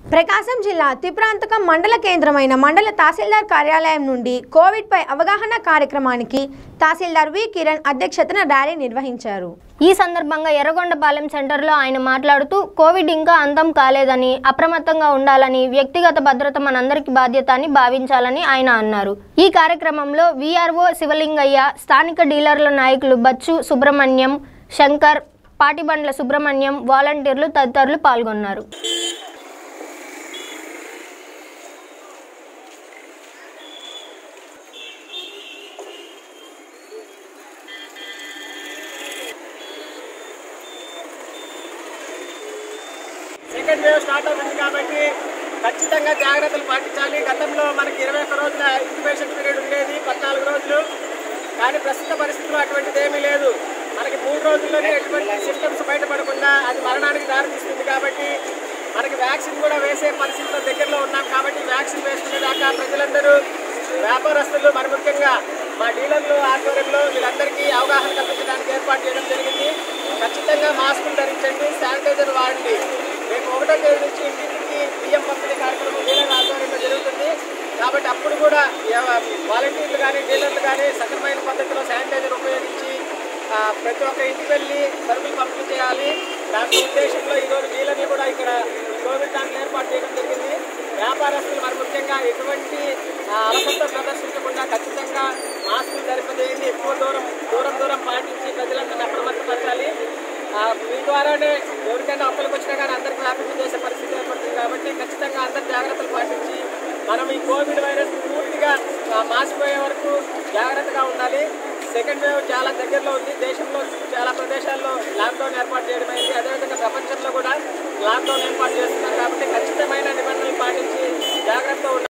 ప్రకాశం జిల్లా తిప్రాంతకం మండల కేంద్రమైన మండల తహసీల్దార్ కార్యాలయం నుండి కోవిడ్పై అవగాహన కార్యక్రమానికి తహసీల్దార్ వి కిరణ్ అధ్యక్షతన ర్యాలీ నిర్వహించారు ఈ సందర్భంగా ఎర్రగొండపాలెం సెంటర్లో ఆయన మాట్లాడుతూ కోవిడ్ ఇంకా అంతం కాలేదని అప్రమత్తంగా ఉండాలని వ్యక్తిగత భద్రత మనందరికి బాధ్యత అని భావించాలని ఆయన అన్నారు ఈ కార్యక్రమంలో విఆర్ఓ శివలింగయ్య స్థానిక డీలర్ల నాయకులు బచ్చు సుబ్రహ్మణ్యం శంకర్ పాటిబండ్ల సుబ్రహ్మణ్యం వాలంటీర్లు తదితరులు పాల్గొన్నారు సెకండ్ వేవ్ స్టార్ట్ అవుతుంది కాబట్టి ఖచ్చితంగా జాగ్రత్తలు పాటించాలి గతంలో మనకి ఇరవై ఒక్క రోజుల ఇంక్యుబేషన్ పీరియడ్ ఉండేది పద్నాలుగు రోజులు కానీ ప్రస్తుత పరిస్థితుల్లో అటువంటిది ఏమీ లేదు మనకి మూడు రోజుల్లోనే ఎటువంటి సిస్టమ్స్ బయటపడకుండా అది మరణానికి దారితీస్తుంది కాబట్టి మనకి వ్యాక్సిన్ కూడా వేసే పరిస్థితుల్లో దగ్గరలో ఉన్నాం కాబట్టి వ్యాక్సిన్ వేసుకునేదాకా ప్రజలందరూ వ్యాపారస్తులు మరి ముఖ్యంగా మా డీలర్లు ఆధ్వర్యంలో వీళ్ళందరికీ అవగాహన కల్పించడానికి ఏర్పాటు చేయడం జరిగింది ఖచ్చితంగా మాస్కులు ధరించండి శానిటైజర్ వాడండి రేపు ఒకటో తేదీ నుంచి ఇంటింటికి బియ్యం పంపిణీ కార్యక్రమం డీలర్ ఆధ్వర్యంలో జరుగుతుంది కాబట్టి అప్పుడు కూడా ఎవ- వాలంటీర్లు కానీ డీలర్లు కానీ సక్రమైన పద్ధతిలో శానిటైజర్ ఉపయోగించి ఆ, ప్రతి ఒక్క ఇంటికి వెళ్ళి సరుకులు పంపిణీ చేయాలి దాంట్లో ఉద్దేశంలో ఈరోజు డీలర్లు కూడా ఇక్కడ కోవిడ్ దాంట్లో ఏర్పాటు చేయడం జరిగింది వ్యాపారస్తులు మరి ముఖ్యంగా ఎటువంటి ఆ, అలసత్వ ప్రదర్శించకుండా ఖచ్చితంగా మాస్కులు ధరింపజేయండి ఎక్కువ దూరం దూరం దూరం పాటించి ప్రజలందరినీ అప్రమత్తపరచాలి ఆ, మీ ద్వారానే ఎవరికైనా అప్పులకు వచ్చినా కానీ అందరికీ వ్యాపించి చేసే పరిస్థితి ఏర్పడుతుంది కాబట్టి ఖచ్చితంగా అందరు జాగ్రత్తలు పాటించి మనం ఈ కోవిడ్ వైరస్ పూర్తిగా ఆ, మాసిపోయే వరకు జాగ్రత్తగా ఉండాలి సెకండ్ వేవ్ చాలా దగ్గరలో ఉంది దేశంలో చాలా ప్రదేశాల్లో లాక్డౌన్ ఏర్పాటు చేయడం అయింది అదేవిధంగా ప్రపంచంలో కూడా లాక్డౌన్ ఏర్పాటు చేస్తున్నారు కాబట్టి ఖచ్చితమైన నిబంధనలు పాటించి జాగ్రత్త ఉండాలి